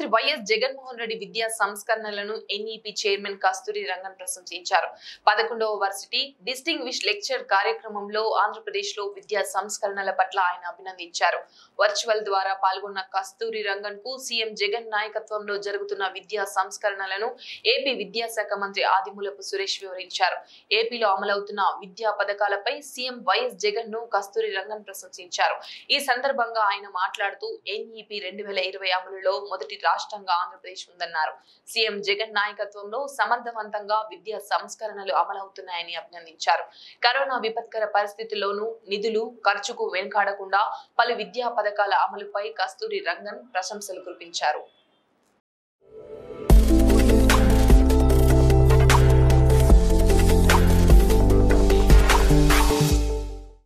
YS Jaganmohan Reddy విద్యా సంస్కరణలను NEP chairman కస్తూరి రంగన్ ప్రశంసించారు పదకొండవ వర్సిటీ డిస్టింగ్విష్ లెక్చర్ కార్యక్రమంలో ఆంధ్రప్రదేశ్ లో విద్యా సంస్కరణల పట్ల ఆయన అభినందించారు వర్చువల్ ద్వారా పాల్గొన్న కస్తూరి రంగన్ కు సీఎం జగన్ నాయకత్వంలో జరుగుతున్న విద్యా సంస్కరణలను ఏపీ విద్యాశాఖ మంత్రి ఆదిమూలపు సురేష్ వివరించారు ఏపీలో అమలవుతున్న విద్యా పథకాలపై సీఎం వైఎస్ జగన్ ను కస్తూరి రంగన్ ప్రశంసించారు ఈ సందర్భంగా ఆయన మాట్లాడుతూ ఎన్ఈపి రెండు వేల ఇరవై అమలులో మొదటి రాష్ట్రంగా ఆంధ్రప్రదేశ్ ఉందన్నారు సీఎం జగన్ నాయకత్వంలో సమర్థవంతంగా విద్యా సంస్కరణలు అమలవుతున్నాయని అభినందించారు కరోనా విపత్కర పరిస్థితుల్లోనూ నిధులు ఖర్చుకు వెనుకాడకుండా పలు విద్యా పథకాల అమలుపై కస్తూరి రంగన్ ప్రశంసలు కురిపించారు